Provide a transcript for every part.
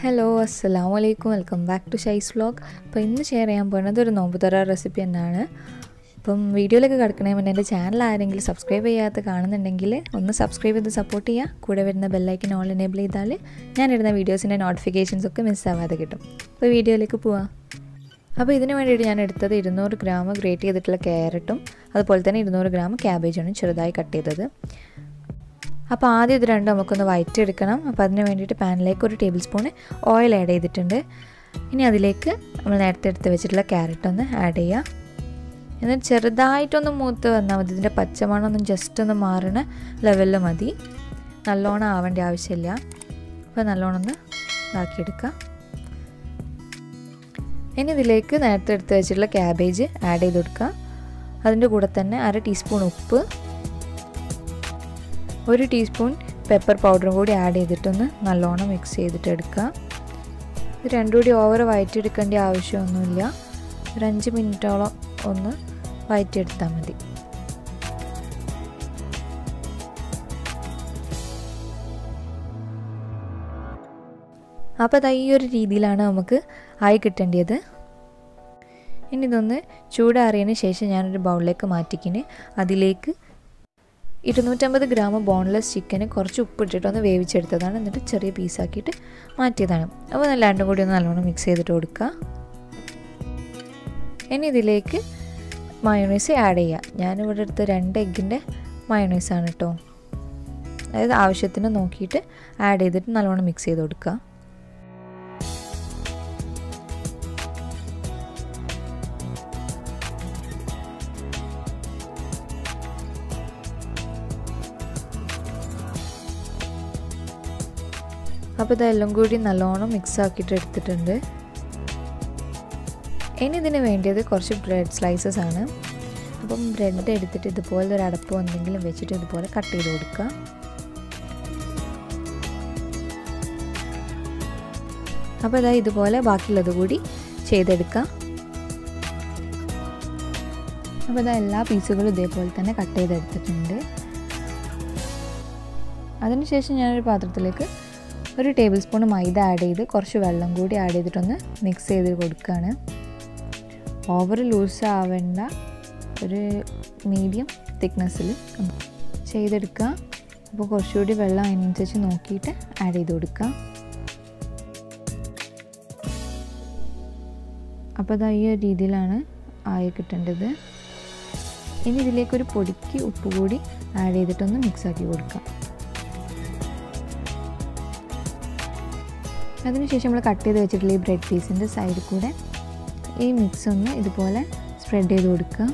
hello അസ്സാം വലൈക്കും welcome back to ഷൈസ് വ്ലോഗ് അപ്പോൾ ഇന്ന് ഷെയർ ചെയ്യാൻ പോകുന്നത് ഒരു നോമ്പ് തുറ റെസിപ്പി തന്നെയാണ് അപ്പം വീഡിയോയിലേക്ക് കിടക്കണേ മുന്നേ എൻ്റെ ചാനൽ ആരെങ്കിലും സബ്സ്ക്രൈബ് ചെയ്യാത്ത കാണുന്നുണ്ടെങ്കിൽ ഒന്ന് സബ്സ്ക്രൈബ് ചെയ്ത് സപ്പോർട്ട് ചെയ്യുക കൂടെ വരുന്ന ബെല്ലൈക്കൻ ഓൾ എനേബിൾ ചെയ്താൽ ഞാനിടുന്ന വീഡിയോസിൻ്റെ നോട്ടിഫിക്കേഷൻസ് ഒക്കെ മിസ്സാവാതെ കിട്ടും അപ്പോൾ വീഡിയോയിലേക്ക് പോവാം അപ്പോൾ ഇതിന് വേണ്ടിയിട്ട് ഞാൻ എടുത്തത് ഇരുന്നൂറ് ഗ്രാം ഗ്രേറ്റ് ചെയ്തിട്ടുള്ള ക്യാരറ്റും അതുപോലെ തന്നെ ഇരുന്നൂറ് ഗ്രാം ക്യാബേജാണ് ചെറുതായി കട്ട് ചെയ്തത് അപ്പോൾ ആദ്യം ഇത് രണ്ടും നമുക്കൊന്ന് വയറ്റെടുക്കണം അപ്പോൾ അതിന് വേണ്ടിയിട്ട് പാനിലേക്ക് ഒരു ടേബിൾ സ്പൂൺ ഓയിൽ ആഡ് ചെയ്തിട്ടുണ്ട് ഇനി അതിലേക്ക് നമ്മൾ നേരത്തെ എടുത്ത് വെച്ചിട്ടുള്ള ക്യാരറ്റ് ഒന്ന് ആഡ് ചെയ്യുക എന്നിട്ട് ചെറുതായിട്ടൊന്ന് മൂത്ത് വന്നാൽ മതി ഇതിൻ്റെ പച്ചമണം ഒന്ന് ജസ്റ്റ് ഒന്ന് മാറണ ലെവലിൽ മതി നല്ലോണം ആവേണ്ട ആവശ്യമില്ല അപ്പോൾ നല്ലോണം ഒന്ന് ഇതാക്കിയെടുക്കുക ഇനി ഇതിലേക്ക് നേരത്തെ എടുത്ത് വെച്ചിട്ടുള്ള ക്യാബേജ് ആഡ് ചെയ്ത് കൊടുക്കുക അതിൻ്റെ കൂടെ തന്നെ അര ടീസ്പൂൺ ഉപ്പ് ഒരു ടീസ്പൂൺ പെപ്പർ പൗഡറും കൂടി ആഡ് ചെയ്തിട്ടൊന്ന് നല്ലോണം മിക്സ് ചെയ്തിട്ട് എടുക്കുക ഇത് രണ്ടും കൂടി ഓവർ വയറ്റിയെടുക്കേണ്ട ആവശ്യമൊന്നുമില്ല ഒരു അഞ്ച് മിനിറ്റോളം ഒന്ന് വയറ്റിയെടുത്താൽ മതി അപ്പോൾ അത് ഈ ഒരു രീതിയിലാണ് നമുക്ക് ആയി കിട്ടേണ്ടത് ഇനി ഇതൊന്ന് ചൂടാറിയതിന് ശേഷം ഞാനൊരു ബൗളിലേക്ക് മാറ്റിക്കിന് അതിലേക്ക് ഇരുന്നൂറ്റമ്പത് ഗ്രാം ബോൺലെസ് ചിക്കന് കുറച്ച് ഉപ്പിട്ടിട്ട് ഒന്ന് വേവിച്ചെടുത്തതാണ് എന്നിട്ട് ചെറിയ പീസാക്കിയിട്ട് മാറ്റിയതാണ് അപ്പോൾ നല്ല രണ്ടും കൂടി ഒന്ന് നല്ലോണം മിക്സ് ചെയ്തിട്ട് കൊടുക്കുക ഇനി ഇതിലേക്ക് മയോണൈസ് ആഡ് ചെയ്യുക ഞാനിവിടെ എടുത്ത രണ്ട് എഗ്ഗിൻ്റെ മയോണൈസാണ് കേട്ടോ അതായത് ആവശ്യത്തിന് നോക്കിയിട്ട് ആഡ് ചെയ്തിട്ട് നല്ലോണം മിക്സ് ചെയ്ത് കൊടുക്കുക അപ്പോൾ ഇതെല്ലാം കൂടി നല്ലോണം മിക്സ് ആക്കിയിട്ട് എടുത്തിട്ടുണ്ട് ഇനി ഇതിന് വേണ്ടിയത് കുറച്ച് ബ്രെഡ് സ്ലൈസസ് ആണ് അപ്പം ബ്രെഡ് എടുത്തിട്ട് ഇതുപോലെ ഒരു അടപ്പ് എന്തെങ്കിലും വെച്ചിട്ട് ഇതുപോലെ കട്ട് ചെയ്ത് കൊടുക്കുക അപ്പോൾ ഇതാ ഇതുപോലെ ബാക്കിയുള്ളത് കൂടി ചെയ്തെടുക്കുക അപ്പോൾ ഇതാ എല്ലാ പീസുകളും ഇതേപോലെ തന്നെ കട്ട് ചെയ്തെടുത്തിട്ടുണ്ട് അതിനുശേഷം ഞാനൊരു പാത്രത്തിലേക്ക് ഒരു ടേബിൾ സ്പൂൺ മൈദ ആഡ് ചെയ്ത് കുറച്ച് വെള്ളം കൂടി ആഡ് ചെയ്തിട്ടൊന്ന് മിക്സ് ചെയ്ത് കൊടുക്കുകയാണ് ഓവർ ലൂസ് ആവേണ്ട ഒരു മീഡിയം തിക്നെസ്സിൽ ചെയ്തെടുക്കുക അപ്പോൾ കുറച്ചുകൂടി വെള്ളം അതിനനുസരിച്ച് നോക്കിയിട്ട് ആഡ് ചെയ്ത് കൊടുക്കുക അപ്പോൾ അത് ഈ ഒരു രീതിയിലാണ് ആയി കിട്ടേണ്ടത് ഇനി ഇതിലേക്കൊരു പൊടിക്ക് ഉപ്പ് കൂടി ആഡ് ചെയ്തിട്ടൊന്ന് മിക്സ് ആക്കി കൊടുക്കാം അതിനുശേഷം നമ്മൾ കട്ട് ചെയ്ത് വെച്ചിട്ടുള്ള ഈ ബ്രെഡ് പീസിൻ്റെ സൈഡിൽ കൂടെ ഈ മിക്സ് ഒന്ന് ഇതുപോലെ സ്പ്രെഡ് ചെയ്ത് കൊടുക്കുക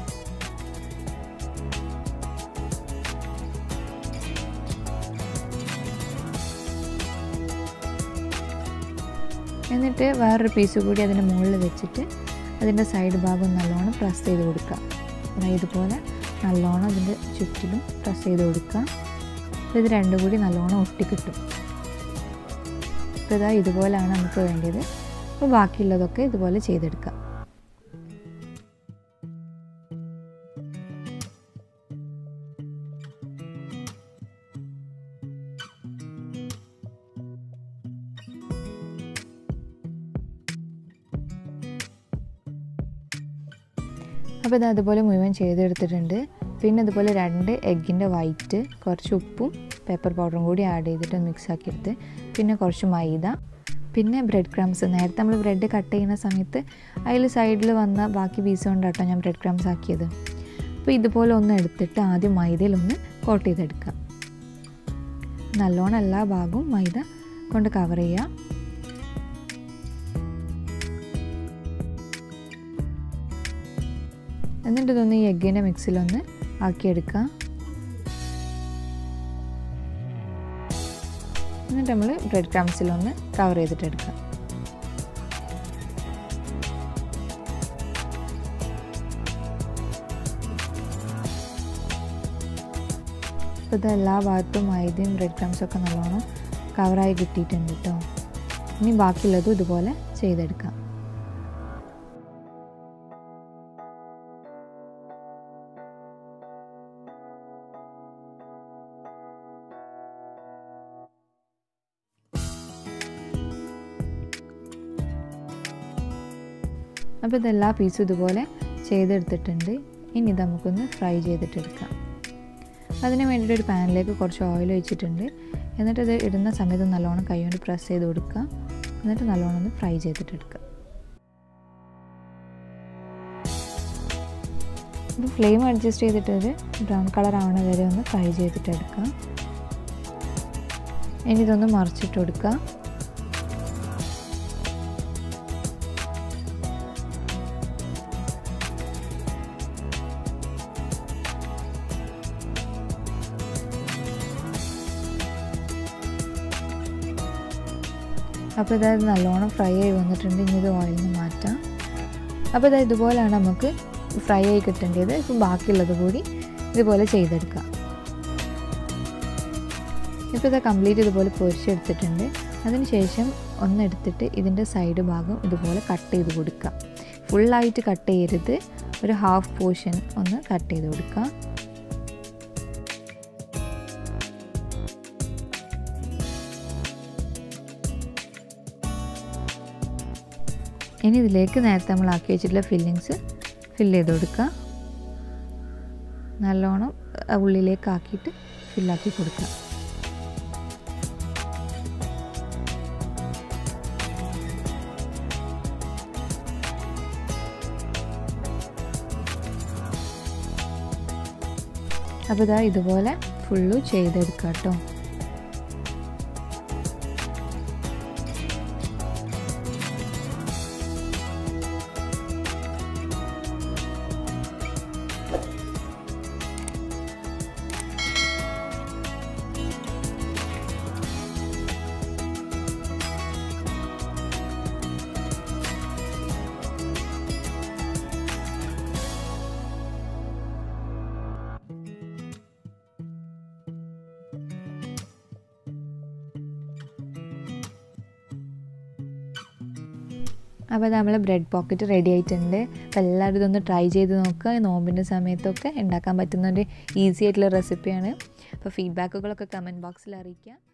എന്നിട്ട് വേറൊരു പീസ് കൂടി അതിൻ്റെ മുകളിൽ വെച്ചിട്ട് അതിൻ്റെ സൈഡ് ഭാഗം നല്ലോണം പ്രസ് ചെയ്ത് കൊടുക്കുക അതായത് ഇതുപോലെ നല്ലോണം അതിൻ്റെ ചുറ്റിലും പ്രസ് ചെയ്ത് കൊടുക്കുക അപ്പോൾ ഇത് രണ്ടും കൂടി നല്ലോണം ഒട്ടിക്കിട്ടും അപ്പോൾ ഇതാ ഇതുപോലെയാണ് നമുക്ക് വേണ്ടത് അപ്പോൾ ബാക്കിയുള്ളതൊക്കെ ഇതുപോലെ ചെയ്തെടുക്കാം അപ്പോൾ ഇത് അതുപോലെ മുഴുവൻ ചെയ്തെടുത്തിട്ടുണ്ട് പിന്നെ അതുപോലെ രണ്ട് എഗ്ഗിൻ്റെ വൈറ്റ് കുറച്ച് ഉപ്പും പെപ്പർ പൗഡറും കൂടി ആഡ് ചെയ്തിട്ട് മിക്സ് ആക്കിയെടുത്ത് പിന്നെ കുറച്ച് മൈദ പിന്നെ ബ്രെഡ് ക്രംസ് നേരത്തെ നമ്മൾ ബ്രെഡ് കട്ട് ചെയ്യുന്ന സമയത്ത് അതിൽ സൈഡിൽ വന്ന ബാക്കി പീസ് കൊണ്ടാട്ടോ ഞാൻ ബ്രെഡ് ക്രംസ് ആക്കിയത് അപ്പോൾ ഇതുപോലെ ഒന്ന് എടുത്തിട്ട് ആദ്യം മൈദയിൽ ഒന്ന് കോട്ട് ചെയ്തെടുക്കുക നല്ലോണം എല്ലാ ഭാഗവും മൈദ കൊണ്ട് കവർ ചെയ്യുക എന്നിട്ട് ഇതൊന്ന് ഈ എഗ്ഗിൻ്റെ മിക്സിലൊന്ന് ആക്കിയെടുക്കുക എന്നിട്ട് നമ്മൾ ബ്രെഡ് ക്രംസിലൊന്ന് കവർ ചെയ്തിട്ട് എടുക്കുക അപ്പോൾ ഇത് എല്ലാ ഭാഗത്തും മൈദയും ബ്രെഡ് ക്രംസൊക്കെ നല്ലോണം കവറായി കിട്ടിയിട്ടുണ്ട് കേട്ടോ ഇനി ബാക്കിയുള്ളതും ഇതുപോലെ ചെയ്തെടുക്കാം അപ്പോൾ ഇതെല്ലാ പീസും ഇതുപോലെ ചെയ്തെടുത്തിട്ടുണ്ട് ഇനി ഇത് നമുക്കൊന്ന് ഫ്രൈ ചെയ്തിട്ടെടുക്കാം അതിന് വേണ്ടിയിട്ട് ഒരു പാനിലേക്ക് കുറച്ച് ഓയിൽ ഒഴിച്ചിട്ടുണ്ട് എന്നിട്ട് ഇത് ഇടുന്ന സമയത്ത് നല്ലോണം കൈ കൊണ്ട് പ്രസ് ചെയ്ത് കൊടുക്കുക എന്നിട്ട് നല്ലോണം ഒന്ന് ഫ്രൈ ചെയ്തിട്ടെടുക്കുക ഇത് ഫ്ലെയിം അഡ്ജസ്റ്റ് ചെയ്തിട്ട് ഒരു ബ്രൗൺ കളർ ആവണ വരെ ഒന്ന് ഫ്രൈ ചെയ്തിട്ട് എടുക്കാം ഇനി ഇതൊന്ന് മറിച്ചിട്ട് കൊടുക്കുക അപ്പോൾ ഇതായത് നല്ലോണം ഫ്രൈ ആയി വന്നിട്ടുണ്ട് ഇനി ഇത് ഓയിലിൽ നിന്ന് മാറ്റാം അപ്പോൾ ഇതാ ഇതുപോലെയാണ് നമുക്ക് ഫ്രൈ ആയി കിട്ടേണ്ടത് ഇപ്പം ബാക്കിയുള്ളത് കൂടി ഇതുപോലെ ചെയ്തെടുക്കാം ഇപ്പോൾ ഇത് കംപ്ലീറ്റ് ഇതുപോലെ പൊരിച്ചെടുത്തിട്ടുണ്ട് അതിനുശേഷം ഒന്നെടുത്തിട്ട് ഇതിൻ്റെ സൈഡ് ഭാഗം ഇതുപോലെ കട്ട് ചെയ്ത് കൊടുക്കുക ഫുള്ളായിട്ട് കട്ട് ചെയ്യരുത് ഒരു ഹാഫ് പോർഷൻ ഒന്ന് കട്ട് ചെയ്ത് കൊടുക്കുക ഇനി ഇതിലേക്ക് നേരത്തെ നമ്മൾ ആക്കി വെച്ചിട്ടുള്ള ഫില്ലിങ്സ് ഫില്ല് ചെയ്ത് കൊടുക്കുക നല്ലോണം ഉള്ളിലേക്ക് ആക്കിയിട്ട് ഫില്ലാക്കി കൊടുക്കുക അപ്പോൾ ഇതാ ഇതുപോലെ ഫുള്ള് ചെയ്തെടുക്കുക കേട്ടോ അപ്പോൾ നമ്മൾ ബ്രെഡ് പോക്കറ്റ് റെഡി ആയിട്ടുണ്ട് അപ്പോൾ എല്ലാവരും ഇതൊന്ന് ട്രൈ ചെയ്ത് നോക്കുക നോമ്പിൻ്റെ സമയത്തൊക്കെ ഉണ്ടാക്കാൻ പറ്റുന്ന ഒരു ഈസി ആയിട്ടുള്ള റെസിപ്പിയാണ് അപ്പോൾ ഫീഡ്ബാക്കുകളൊക്കെ കമൻറ്റ് ബോക്സിൽ അറിയിക്കുക